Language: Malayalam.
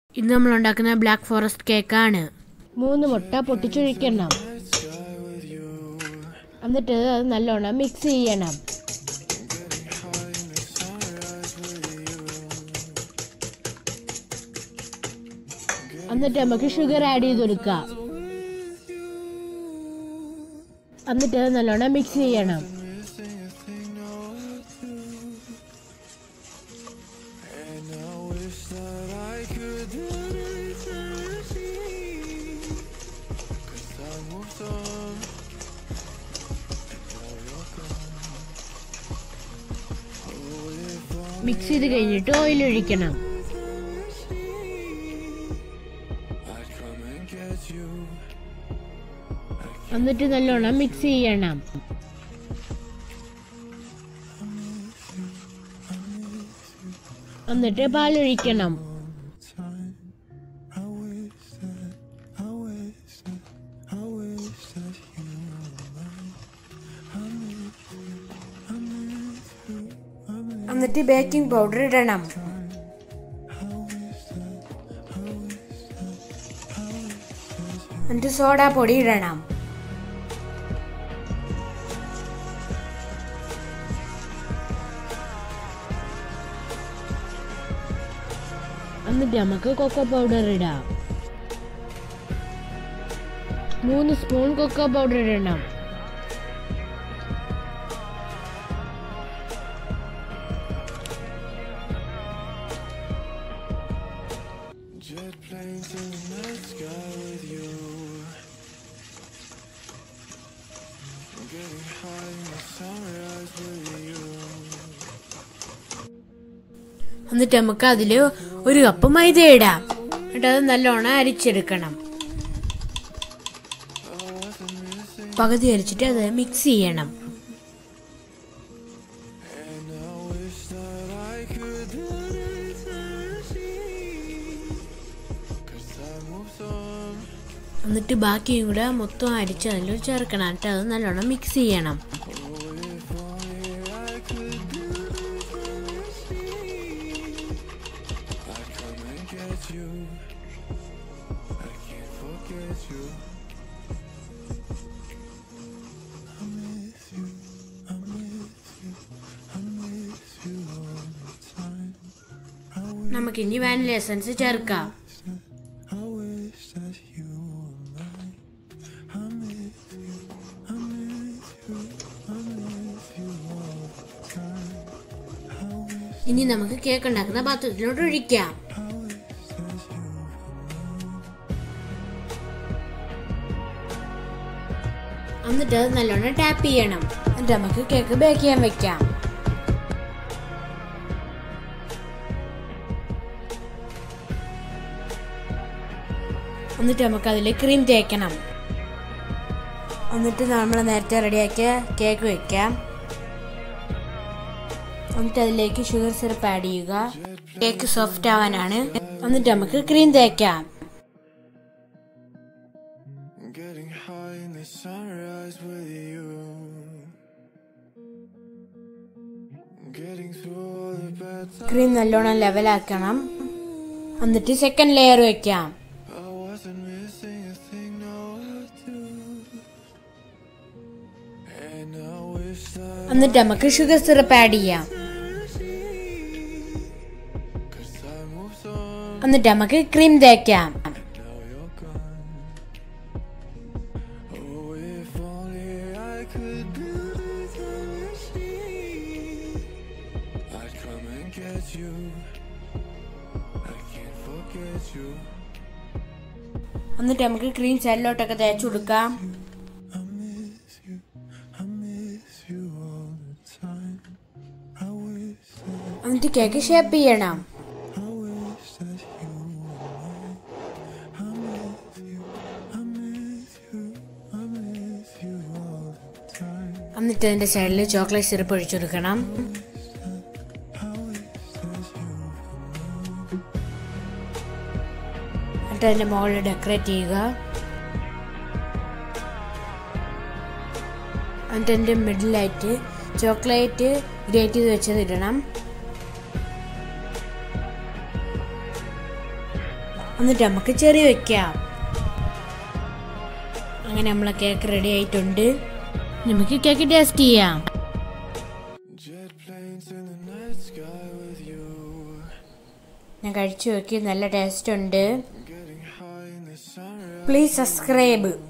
ഇന്ന് നമ്മൾ ഉണ്ടാക്കുന്ന ബ്ലാക്ക് ഫോറസ്റ്റ് കേക്കാണ് മൂന്ന് മുട്ട പൊട്ടിച്ചൊഴിക്കണം എന്നിട്ട് അത് നല്ലോണം മിക്സ് ചെയ്യണം എന്നിട്ട് നമുക്ക് ഷുഗർ ആഡ് ചെയ്ത് കൊടുക്കാം എന്നിട്ട് അത് നല്ലോണം മിക്സ് ചെയ്യണം മിക്സ് ചെയ്ത് കഴിഞ്ഞിട്ട് ഓയിൽ ഒഴിക്കണം എന്നിട്ട് നല്ലോണം മിക്സ് ചെയ്യണം എന്നിട്ട് പാലൊഴിക്കണം എന്നിട്ട് ബേക്കിംഗ് പൗഡർ ഇടണം എന്നിട്ട് സോഡ പൊടി ഇടണം എന്നിട്ട് നമുക്ക് കൊക്കോ പൗഡർ ഇടാം മൂന്ന് സ്പൂൺ കൊക്കോ പൗഡർ ഇടണം Jet planes in the night sky with you. I'm getting high in the sunrise with you. എന്നിട്ട് നമുക്ക് അതിൽ ഒരു കപ്പ് മൈദ ഇടാം എന്നിട്ട് അത് നല്ലോണം അരിച്ചെടുക്കണം പകുതി അരിച്ചിട്ട് അത് മിക്സ് ചെയ്യണം And I wish that I could do this Cause time moves on. എന്നിട്ട് ബാക്കിയും കൂടെ മൊത്തം അരിച്ച് അതിൽ ചേർക്കണം എന്നിട്ട് അത് നല്ലോണം മിക്സ് ചെയ്യണം If only I could do this I'd come and get you. I can't forget you. I miss you. I miss you. I miss you all the time. I wish, നമുക്ക് ഇനി വാനില എസൻസ് ചേർക്കാം I wish that you were mine. I miss you. I miss you. I miss you all the time. I wish, ഇനി നമുക്ക് കേക്ക് ഉണ്ടാക്കുന്ന പാത്രത്തിലോട്ട് ഒഴിക്കാം I wish that you were എന്നിട്ട് അത് നല്ലോണം ടാപ്പ് ചെയ്യണം എന്നിട്ട് നമുക്ക് കേക്ക് ബേക്ക് ചെയ്യാൻ വെക്കാം എന്നിട്ട് നമുക്ക് അതിൽ ക്രീം തേക്കണം എന്നിട്ട് നമ്മൾ നേരത്തെ റെഡിയാക്കിയ കേക്ക് വെക്കാം എന്നിട്ട് അതിലേക്ക് ഷുഗർ സിറപ്പ് ആഡ് ചെയ്യുക കേക്ക് സോഫ്റ്റ് ആവാനാണ് എന്നിട്ട് നമുക്ക് ക്രീം തേക്കാം Getting high in the sunrise with you. Getting through all the bad times. Cream നല്ലോണം ലെവലാക്കണം എന്നിട്ട് സെക്കൻഡ് ലെയർ വെക്കാം I wasn't missing a thing, no, I do. And I wish that എന്നിട്ട് നമുക്ക് ഷുഗർ സിറപ്പ് ആഡ് ചെയ്യാം cause time moves on. എന്നിട്ട് നമുക്ക് ക്രീം തേക്കാം Now you're gone. Oh, if only I could build a time machine. I'd come and get you. I can't forget you. എന്നിട്ട് നമുക്ക് ക്രീം സൈഡിലോട്ടൊക്കെ തേച്ച് കൊടുക്കാം I miss you. I miss you all the time. I wish that, എന്നിട്ട് കേക്ക് ഷേപ്പ് ചെയ്യണം I wish that you were mine. I miss you. I miss you. I miss you all the time. എന്നിട്ട് അതിന്റെ സൈഡിൽ ചോക്ലേറ്റ് സിറപ്പ് ഒഴിച്ചു കൊടുക്കണം എന്നിട്ട് അതിന്റെ മുകളിൽ ഡെക്കറേറ്റ് ചെയ്യുക എന്നിട്ട് അതിന്റെ മിഡിലായിട്ട് ചോക്ലേറ്റ് ഗ്രേറ്റ് ചെയ്ത് വെച്ചത് ഇടണം എന്നിട്ട് നമുക്ക് ചെറിയ വെക്കാം അങ്ങനെ നമ്മളെ കേക്ക് റെഡി ആയിട്ടുണ്ട് നമുക്ക് കേക്ക് ടേസ്റ്റ് ചെയ്യാം Jet planes in the night sky with you. ഞാൻ കഴിച്ചു നോക്കി നല്ല ടേസ്റ്റ് ഉണ്ട് Getting high in the sun. Please subscribe